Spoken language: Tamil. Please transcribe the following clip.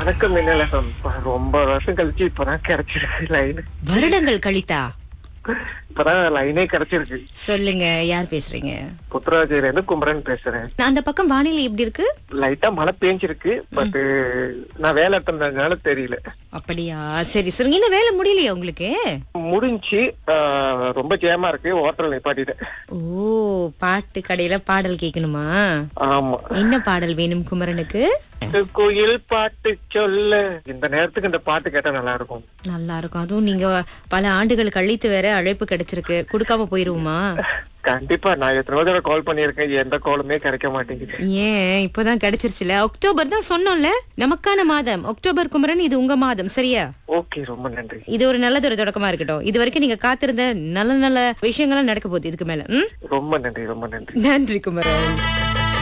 வணக்கம் மின்னலகம் ரொம்ப வருஷம் கழிச்சு இப்பதான் கிடைச்சிருக்கு லைன் வருடங்கள் கழித்தா இப்பதான் லைனே கிடைச்சிருக்கு சொல்லுங்க யார் பேசுறீங்க புத்ராஜில இருந்து குமரன் பேசுறேன் நான் அந்த பக்கம் வானிலை எப்படி இருக்கு லைட்டா மழை பேஞ்சிருக்கு பட் நான் வேலை இருந்ததுனால தெரியல அப்படியா சரி சொல்லுங்க இன்னும் வேலை முடியலையா உங்களுக்கு முடிஞ்சு ஆஹ், ரொம்ப ஜேமா இருக்கு ஹோட்டல் நிப்பாட்டிட்டேன் ஓ பாட்டு கடையில பாடல் கேட்கணுமா ஆமா என்ன பாடல் வேணும் குமரனுக்கு குயில் பாட்டு சொல்ல இந்த நேரத்துக்கு இந்த பாட்டு கேட்டா நல்லா இருக்கும் நல்லா இருக்கும் அதுவும் நீங்க பல ஆண்டுகள் கழித்து வேற அழைப்பு கிடைச்சிருக்கு கொடுக்காம போயிருவோமா கண்டிப்பா நான் எத்தனை தடவை கால் பண்ணியிருக்கேன் எந்த காலுமே கிடைக்க மாட்டேங்குது ஏன் இப்பதான் கிடைச்சிருச்சுல அக்டோபர் தான் சொன்னோம்ல நமக்கான மாதம் அக்டோபர் குமரன் இது உங்க மாதம் சரியா ஓகே ரொம்ப நன்றி இது ஒரு நல்லதொரு தொடக்கமா இருக்கட்டும் இது வரைக்கும் நீங்க காத்திருந்த நல்ல நல்ல விஷயங்கள்லாம் நடக்க போகுது இதுக்கு மேல ம்? ரொம்ப நன்றி ரொம்ப நன்றி நன்றி குமரன்